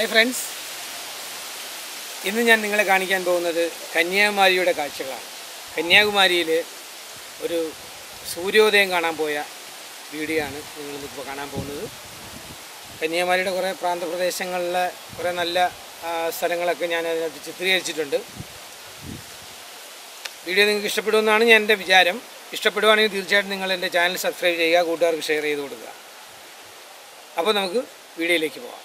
hi friends ഇന്ന് ഞാൻ നിങ്ങളെ കാണിക്കാൻ പോകുന്നത് കന്യാകുമാരിയുടെ കാഴ്ചകളാണ് കന്യാകുമാരിയിൽ ഒരു സൂര്യോദയം കാണാൻ പോയ വീഡിയോ ആണ് നിങ്ങളിപ്പോൾ കാണാൻ പോകുന്നത് കന്യാകുമാരിയുടെ കുറേ പ്രാന്തപ്രദേശങ്ങളിലെ കുറേ നല്ല ആ, സ്ഥലങ്ങളൊക്കെ ഞാൻ അതിനകത്ത് ചിത്രീകരിച്ചിട്ടുണ്ട് വീഡിയോ നിങ്ങൾക്ക് ഇഷ്ടപ്പെടുമെന്നാണ് ഞാൻ എൻ്റെ വിചാരം ഇഷ്ടപ്പെടുവാണെങ്കിൽ തീർച്ചയായിട്ടും നിങ്ങൾ എൻ്റെ ചാനൽ സബ്സ്ക്രൈബ് ചെയ്യുക കൂട്ടുകാർക്ക് ഷെയർ ചെയ്ത് കൊടുക്കുക അപ്പോൾ നമുക്ക് വീഡിയോയിലേക്ക് പോകാം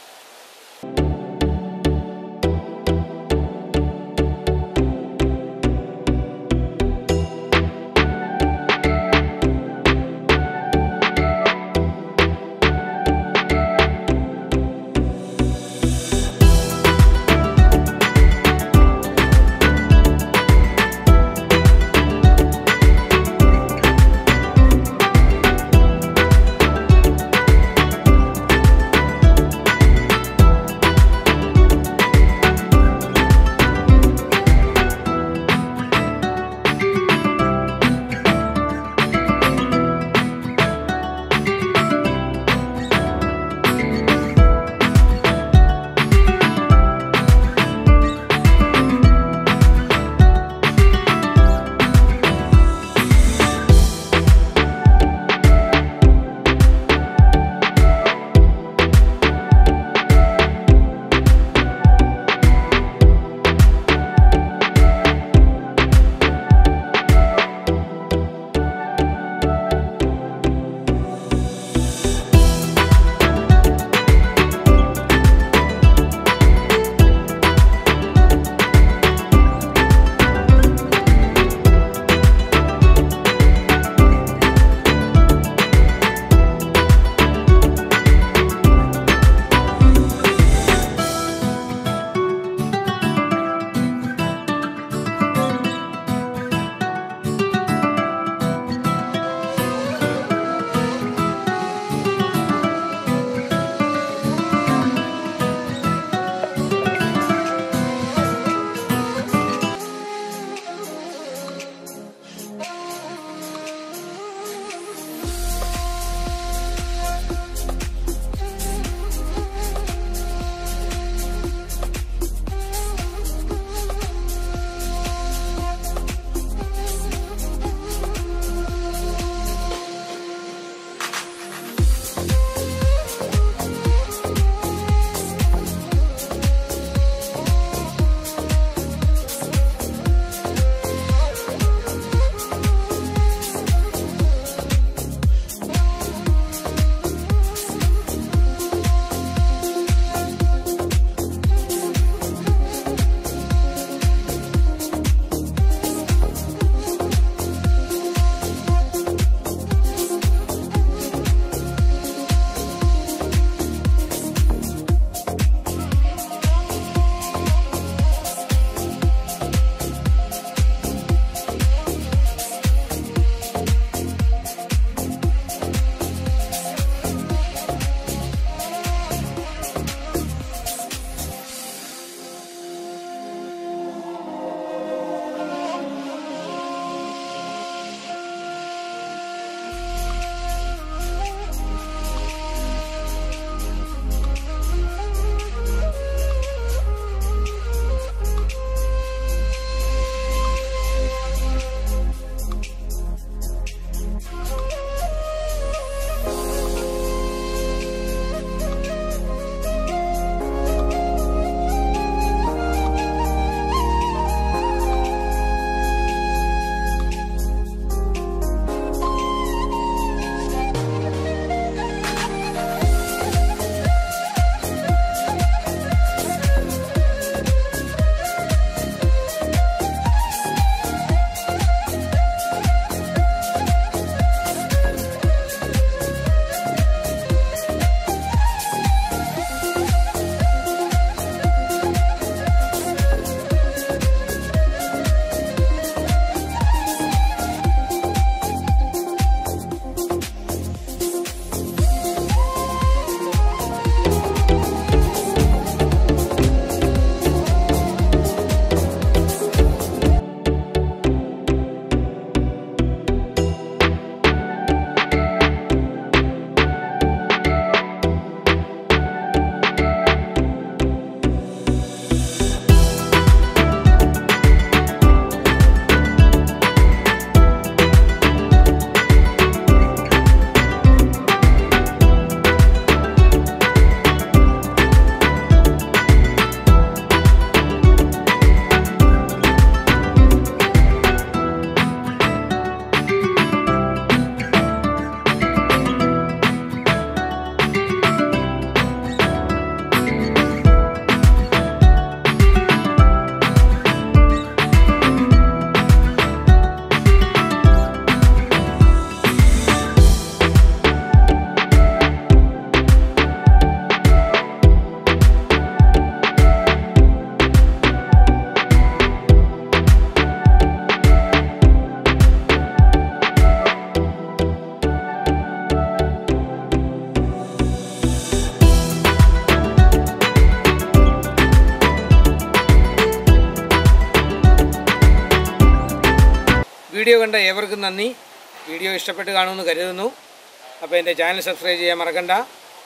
വീഡിയോ കണ്ട ഏവർക്കും നന്ദി വീഡിയോ ഇഷ്ടപ്പെട്ട് കാണുമെന്ന് കരുതുന്നു അപ്പോൾ എൻ്റെ ചാനൽ സബ്സ്ക്രൈബ് ചെയ്യാൻ മറക്കണ്ട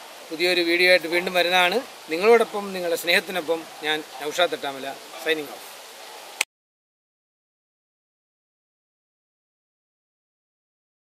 പുതിയൊരു വീഡിയോ ആയിട്ട് വീണ്ടും വരുന്നതാണ് നിങ്ങളോടൊപ്പം നിങ്ങളുടെ സ്നേഹത്തിനൊപ്പം ഞാൻ നൗഷാദ് തട്ടാമല സൈനിങ് ഓഫ്